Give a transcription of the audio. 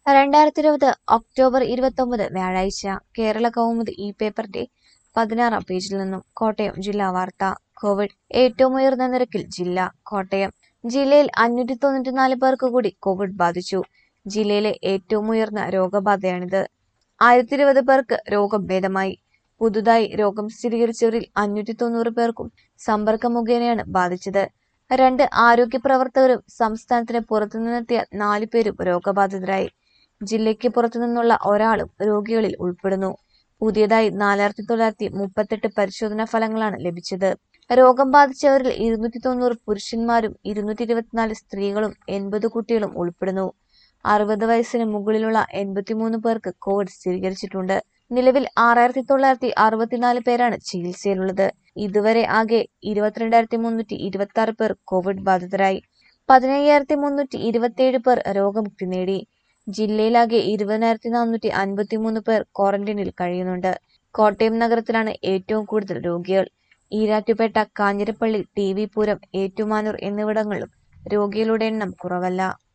രണ്ടായിരത്തി ഇരുപത് ഒക്ടോബർ ഇരുപത്തൊമ്പത് വ്യാഴാഴ്ച കേരള കൗമുദി ഈ പേപ്പറിന്റെ പതിനാറാം പേജിൽ നിന്നും കോട്ടയം ജില്ലാ വാർത്ത കോവിഡ് ഏറ്റവും ഉയർന്ന നിരക്കിൽ ജില്ല കോട്ടയം ജില്ലയിൽ അഞ്ഞൂറ്റി തൊണ്ണൂറ്റിനാല് പേർക്ക് കൂടി കോവിഡ് ബാധിച്ചു ജില്ലയിലെ ഏറ്റവും ഉയർന്ന രോഗബാധയാണിത് ആയിരത്തി ഇരുപത് പേർക്ക് രോഗം ഭേദമായി പുതുതായി രോഗം സ്ഥിരീകരിച്ചവരിൽ അഞ്ഞൂറ്റി തൊണ്ണൂറ് പേർക്കും സമ്പർക്കം മുഖേനയാണ് ബാധിച്ചത് രണ്ട് ആരോഗ്യ പ്രവർത്തകരും സംസ്ഥാനത്തിന് പുറത്തുനിന്നെത്തിയ നാല് പേരും രോഗബാധിതരായി ജില്ലയ്ക്ക് പുറത്തുനിന്നുള്ള ഒരാളും രോഗികളിൽ ഉൾപ്പെടുന്നു പുതിയതായി നാലായിരത്തി തൊള്ളായിരത്തി മുപ്പത്തെട്ട് പരിശോധനാ ഫലങ്ങളാണ് ലഭിച്ചത് രോഗം ബാധിച്ചവരിൽ ഇരുന്നൂറ്റി തൊണ്ണൂറ് പുരുഷന്മാരും ഇരുന്നൂറ്റി ഇരുപത്തിനാല് സ്ത്രീകളും എൺപത് കുട്ടികളും ഉൾപ്പെടുന്നു അറുപത് വയസ്സിന് മുകളിലുള്ള എൺപത്തിമൂന്ന് പേർക്ക് കോവിഡ് സ്ഥിരീകരിച്ചിട്ടുണ്ട് നിലവിൽ ആറായിരത്തി തൊള്ളായിരത്തി അറുപത്തിനാല് പേരാണ് ചികിത്സയിലുള്ളത് ഇതുവരെ ആകെ ഇരുപത്തിരണ്ടായിരത്തി മുന്നൂറ്റി ഇരുപത്തി ആറ് പേർ കോവിഡ് ബാധിതരായി പതിനയ്യായിരത്തി മുന്നൂറ്റി ഇരുപത്തിയേഴ് പേർ രോഗമുക്തി നേടി ജില്ലയിലാകെ ഇരുപതിനായിരത്തി നാനൂറ്റി അൻപത്തിമൂന്ന് പേർ ക്വാറന്റൈനിൽ കഴിയുന്നുണ്ട് കോട്ടയം നഗരത്തിലാണ് ഏറ്റവും കൂടുതൽ രോഗികൾ ഈരാറ്റുപേട്ട കാഞ്ഞിരപ്പള്ളി ടി വി പൂരം ഏറ്റുമാനൂർ എന്നിവിടങ്ങളിലും രോഗികളുടെ എണ്ണം കുറവല്ല